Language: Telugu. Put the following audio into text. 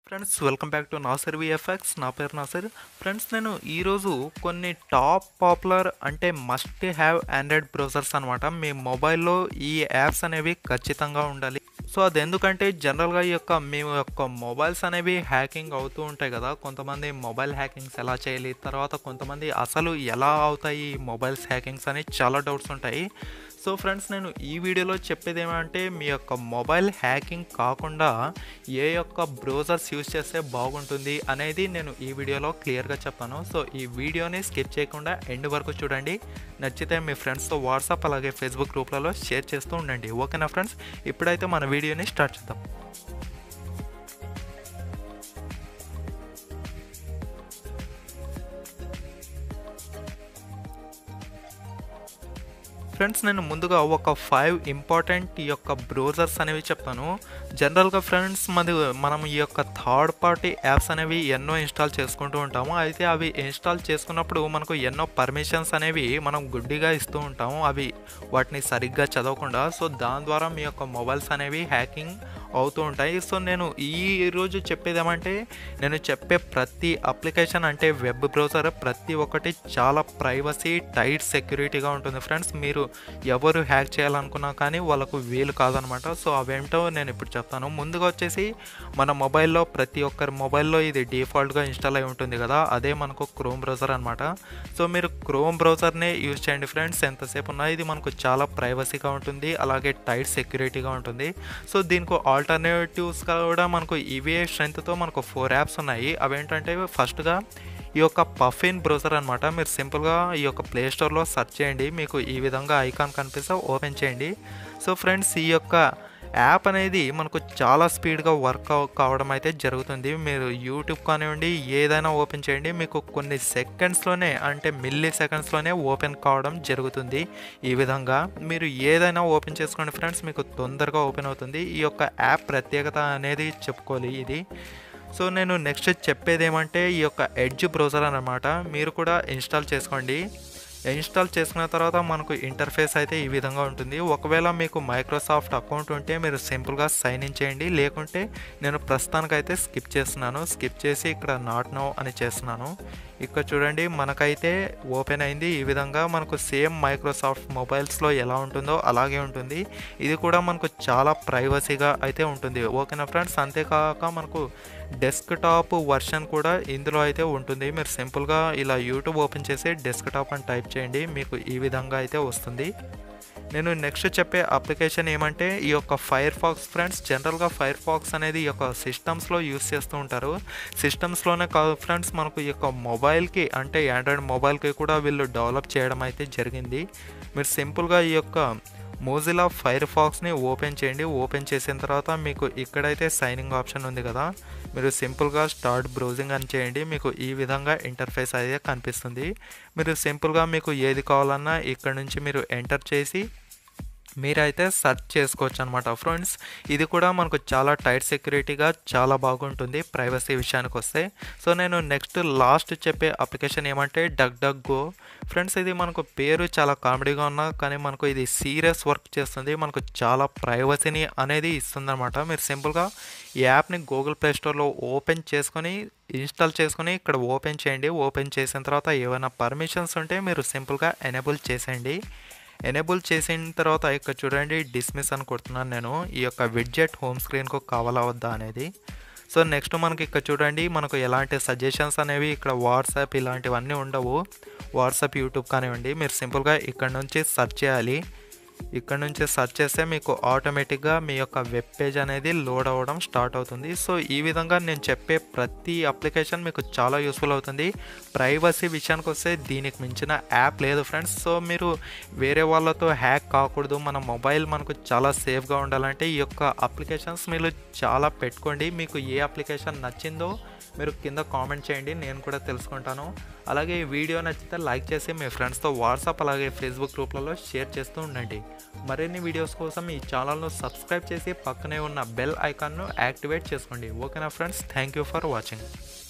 friends welcome back to Nasar VFX నా పేరు నాసర్ ఫ్రెండ్స్ నేను ఈరోజు కొన్ని టాప్ పాపులర్ అంటే మస్ట్ హ్యావ్ ఆండ్రాయిడ్ బ్రౌజర్స్ అనమాట మీ మొబైల్లో ఈ యాప్స్ అనేవి ఖచ్చితంగా ఉండాలి సో అది ఎందుకంటే జనరల్గా ఈ యొక్క మీ యొక్క మొబైల్స్ అనేవి హ్యాకింగ్ అవుతూ ఉంటాయి కదా కొంతమంది మొబైల్ హ్యాకింగ్స్ ఎలా చేయాలి తర్వాత కొంతమంది అసలు ఎలా అవుతాయి ఈ మొబైల్స్ హ్యాకింగ్స్ అని చాలా డౌట్స్ ఉంటాయి సో ఫ్రెండ్స్ నేను ఈ వీడియోలో చెప్పేది ఏమంటే మీ యొక్క మొబైల్ హ్యాకింగ్ కాకుండా ఏ యొక్క బ్రౌజర్స్ యూస్ చేస్తే బాగుంటుంది అనేది నేను ఈ వీడియోలో క్లియర్గా చెప్పాను సో ఈ వీడియోని స్కిప్ చేయకుండా ఎండ్ వరకు చూడండి నచ్చితే మీ ఫ్రెండ్స్తో వాట్సాప్ అలాగే ఫేస్బుక్ గ్రూప్లలో షేర్ చేస్తూ ఉండండి ఓకేనా ఫ్రెండ్స్ ఇప్పుడైతే మన వీడియోని స్టార్ట్ చేద్దాం ఫ్రెండ్స్ నేను ముందుగా ఒక ఫైవ్ ఇంపార్టెంట్ ఈ యొక్క బ్రౌజర్స్ అనేవి చెప్తాను జనరల్గా ఫ్రెండ్స్ మరి మనం ఈ యొక్క థర్డ్ పార్టీ యాప్స్ అనేవి ఎన్నో ఇన్స్టాల్ చేసుకుంటూ ఉంటాము అయితే అవి ఇన్స్టాల్ చేసుకున్నప్పుడు మనకు ఎన్నో పర్మిషన్స్ అనేవి మనం గుడ్డిగా ఇస్తూ ఉంటాము అవి వాటిని సరిగ్గా చదవకుండా సో దాని ద్వారా మీ యొక్క మొబైల్స్ అనేవి హ్యాకింగ్ అవుతూ ఉంటాయి సో నేను ఈ రోజు చెప్పేది ఏమంటే నేను చెప్పే ప్రతి అప్లికేషన్ అంటే వెబ్ బ్రౌజర్ ప్రతి ఒక్కటి చాలా ప్రైవసీ టైట్ సెక్యూరిటీగా ఉంటుంది ఫ్రెండ్స్ మీరు ఎవరు హ్యాక్ చేయాలనుకున్నా కానీ వాళ్ళకు వీలు కాదనమాట సో అవేంటో నేను ఇప్పుడు చెప్తాను ముందుగా వచ్చేసి మన మొబైల్లో ప్రతి ఒక్కరి మొబైల్లో ఇది డిఫాల్ట్గా ఇన్స్టాల్ అయి ఉంటుంది కదా అదే మనకు క్రోమ్ బ్రౌజర్ అనమాట సో మీరు క్రోమ్ బ్రౌజర్నే యూజ్ చేయండి ఫ్రెండ్స్ ఎంతసేపు ఉన్నా ఇది మనకు చాలా ప్రైవసీగా ఉంటుంది అలాగే టైట్ సెక్యూరిటీగా ఉంటుంది సో దీనికి ఆల్టర్నేటివ్స్ కూడా మనకు ఇవే స్ట్రెంత్తో మనకు ఫోర్ యాప్స్ ఉన్నాయి అవేంటంటే ఫస్ట్గా ఈ యొక్క పఫిన్ బ్రౌజర్ అనమాట మీరు సింపుల్గా ఈ యొక్క ప్లే స్టోర్లో సెర్చ్ చేయండి మీకు ఈ విధంగా ఐకాన్ కనిపిస్తే ఓపెన్ చేయండి సో ఫ్రెండ్స్ ఈ యొక్క యాప్ అనేది మనకు చాలా స్పీడ్గా వర్క్ కావడం అయితే జరుగుతుంది మీరు యూట్యూబ్ కానివ్వండి ఏదైనా ఓపెన్ చేయండి మీకు కొన్ని సెకండ్స్లోనే అంటే మిల్లీ సెకండ్స్లోనే ఓపెన్ కావడం జరుగుతుంది ఈ విధంగా మీరు ఏదైనా ఓపెన్ చేసుకోండి ఫ్రెండ్స్ మీకు తొందరగా ఓపెన్ అవుతుంది ఈ యొక్క యాప్ ప్రత్యేకత అనేది చెప్పుకోవాలి ఇది సో నేను నెక్స్ట్ చెప్పేది ఏమంటే ఈ యొక్క ఎడ్జ్ బ్రౌజర్ అనమాట మీరు కూడా ఇన్స్టాల్ చేసుకోండి ఇన్స్టాల్ చేసుకున్న తర్వాత మనకు ఇంటర్ఫేస్ అయితే ఈ విధంగా ఉంటుంది ఒకవేళ మీకు మైక్రోసాఫ్ట్ అకౌంట్ ఉంటే మీరు సింపుల్గా సైన్ ఇన్ చేయండి లేకుంటే నేను ప్రస్తుతానికైతే స్కిప్ చేస్తున్నాను స్కిప్ చేసి ఇక్కడ నాట్ నో అని చేస్తున్నాను ఇక్కడ చూడండి మనకైతే ఓపెన్ అయింది ఈ విధంగా మనకు సేమ్ మైక్రోసాఫ్ట్ మొబైల్స్లో ఎలా ఉంటుందో అలాగే ఉంటుంది ఇది కూడా మనకు చాలా ప్రైవసీగా అయితే ఉంటుంది ఓకేనా ఫ్రెండ్స్ అంతేకాక మనకు డెస్క్ టాప్ వర్షన్ కూడా ఇందులో అయితే ఉంటుంది మీరు సింపుల్గా ఇలా యూట్యూబ్ ఓపెన్ చేసి డెస్క్ టాప్ అని టైప్ చేయండి మీకు ఈ విధంగా అయితే వస్తుంది నేను నెక్స్ట్ చెప్పే అప్లికేషన్ ఏమంటే ఈ యొక్క ఫైర్ ఫాక్స్ ఫ్రెండ్స్ జనరల్గా ఫైర్ ఫాక్స్ అనేది ఈ యొక్క సిస్టమ్స్లో యూస్ చేస్తూ ఉంటారు సిస్టమ్స్లోనే కాదు ఫ్రెండ్స్ మనకు ఈ యొక్క మొబైల్కి అంటే ఆండ్రాయిడ్ మొబైల్కి కూడా వీళ్ళు డెవలప్ చేయడం అయితే జరిగింది మీరు సింపుల్గా ఈ యొక్క మోజిలా ఫైర్ ఫాక్స్ని ఓపెన్ చేయండి ఓపెన్ చేసిన తర్వాత మీకు ఇక్కడైతే సైనింగ్ ఆప్షన్ ఉంది కదా మీరు సింపుల్గా స్టార్ట్ బ్రౌజింగ్ అని చేయండి మీకు ఈ విధంగా ఇంటర్ఫేస్ అయితే కనిపిస్తుంది మీరు సింపుల్గా మీకు ఏది కావాలన్నా ఇక్కడ నుంచి మీరు ఎంటర్ చేసి మీరైతే సెర్చ్ చేసుకోవచ్చు అనమాట ఫ్రెండ్స్ ఇది కూడా మనకు చాలా టైట్ సెక్యూరిటీగా చాలా బాగుంటుంది ప్రైవసీ విషయానికి వస్తే సో నేను నెక్స్ట్ లాస్ట్ చెప్పే అప్లికేషన్ ఏమంటే డగ్ డగ్ గో ఫ్రెండ్స్ ఇది మనకు పేరు చాలా కామెడీగా ఉన్నా కానీ మనకు ఇది సీరియస్ వర్క్ చేస్తుంది మనకు చాలా ప్రైవసీని అనేది ఇస్తుంది అనమాట మీరు సింపుల్గా ఈ యాప్ని గూగుల్ ప్లే స్టోర్లో ఓపెన్ చేసుకొని ఇన్స్టాల్ చేసుకొని ఇక్కడ ఓపెన్ చేయండి ఓపెన్ చేసిన తర్వాత ఏమైనా పర్మిషన్స్ ఉంటే మీరు సింపుల్గా ఎనేబుల్ చేసేయండి ఎనేబుల్ చేసిన తర్వాత ఇక్కడ చూడండి డిస్మిస్ అని కొడుతున్నాను నేను ఈ యొక్క విడ్జెట్ హోమ్ స్క్రీన్కు కావాలా వద్దా అనేది సో నెక్స్ట్ మనకి ఇక్కడ చూడండి మనకు ఎలాంటి సజెషన్స్ అనేవి ఇక్కడ వాట్సాప్ ఇలాంటివన్నీ ఉండవు వాట్సాప్ యూట్యూబ్ కానివ్వండి మీరు సింపుల్గా ఇక్కడ నుంచి సెర్చ్ చేయాలి ఇక్కడ నుంచి సెర్చ్ చేస్తే మీకు ఆటోమేటిక్గా మీ యొక్క వెబ్ పేజ్ అనేది లోడ్ అవ్వడం స్టార్ట్ అవుతుంది సో ఈ విధంగా నేను చెప్పే ప్రతి అప్లికేషన్ మీకు చాలా యూస్ఫుల్ అవుతుంది ప్రైవసీ విషయానికి వస్తే దీనికి మించిన యాప్ లేదు ఫ్రెండ్స్ సో మీరు వేరే వాళ్ళతో హ్యాక్ కాకూడదు మన మొబైల్ మనకు చాలా సేఫ్గా ఉండాలంటే ఈ యొక్క అప్లికేషన్స్ మీరు చాలా పెట్టుకోండి మీకు ఏ అప్లికేషన్ నచ్చిందో మీరు కింద కామెంట్ చేయండి నేను కూడా తెలుసుకుంటాను అలాగే ఈ వీడియో నచ్చితే లైక్ చేసి మీ ఫ్రెండ్స్తో వాట్సాప్ అలాగే ఫేస్బుక్ గ్రూప్లలో షేర్ చేస్తూ ఉండండి మరిన్ని వీడియోస్ కోసం ఈ ఛానల్ను సబ్స్క్రైబ్ చేసి పక్కనే ఉన్న బెల్ ఐకాన్ను యాక్టివేట్ చేసుకోండి ఓకేనా friends thank you for watching